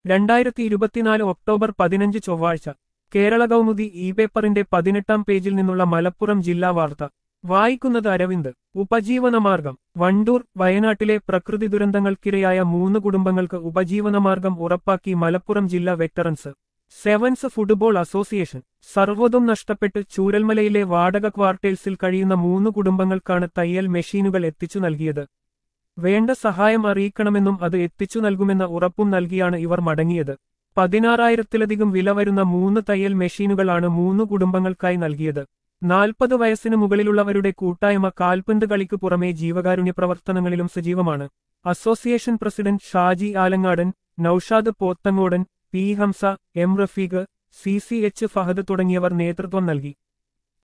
രണ്ടായിരത്തി ഇരുപത്തിനാല് ഒക്ടോബർ പതിനഞ്ച് ചൊവ്വാഴ്ച കേരള കൗമുദി ഇ പേപ്പറിന്റെ പതിനെട്ടാം പേജിൽ നിന്നുള്ള മലപ്പുറം ജില്ലാ വാർത്ത വായിക്കുന്നത് അരവിന്ദ് ഉപജീവനമാർഗം വണ്ടൂർ വയനാട്ടിലെ പ്രകൃതി ദുരന്തങ്ങൾക്കിരയായ മൂന്ന് കുടുംബങ്ങൾക്ക് ഉപജീവനമാർഗം ഉറപ്പാക്കി മലപ്പുറം ജില്ലാ വെറ്ററൻസ് സെവൻസ് ഫുട്ബോൾ അസോസിയേഷൻ സർവ്വതും നഷ്ടപ്പെട്ട് ചൂരൽമലയിലെ വാടക ക്വാർട്ടേഴ്സിൽ കഴിയുന്ന മൂന്ന് കുടുംബങ്ങൾക്കാണ് തയ്യൽ മെഷീനുകൾ എത്തിച്ചു നൽകിയത് വേണ്ട സഹായം അറിയിക്കണമെന്നും അത് എത്തിച്ചു നൽകുമെന്ന ഉറപ്പും നൽകിയാണ് ഇവർ മടങ്ങിയത് പതിനാറായിരത്തിലധികം വില വരുന്ന മൂന്ന് തയ്യൽ മെഷീനുകളാണ് മൂന്ന് കുടുംബങ്ങൾക്കായി നൽകിയത് നാൽപ്പത് വയസ്സിന് മുകളിലുള്ളവരുടെ കൂട്ടായ്മ കാൽപന്ത് കളിക്ക് പുറമെ ജീവകാരുണ്യ പ്രവർത്തനങ്ങളിലും സജീവമാണ് association president Shaji Alangadan Noushad Pothangodan P Hamza M Rafeeq C C H Fahad തുടങ്ങിയവർ നേതൃത്വം നൽകി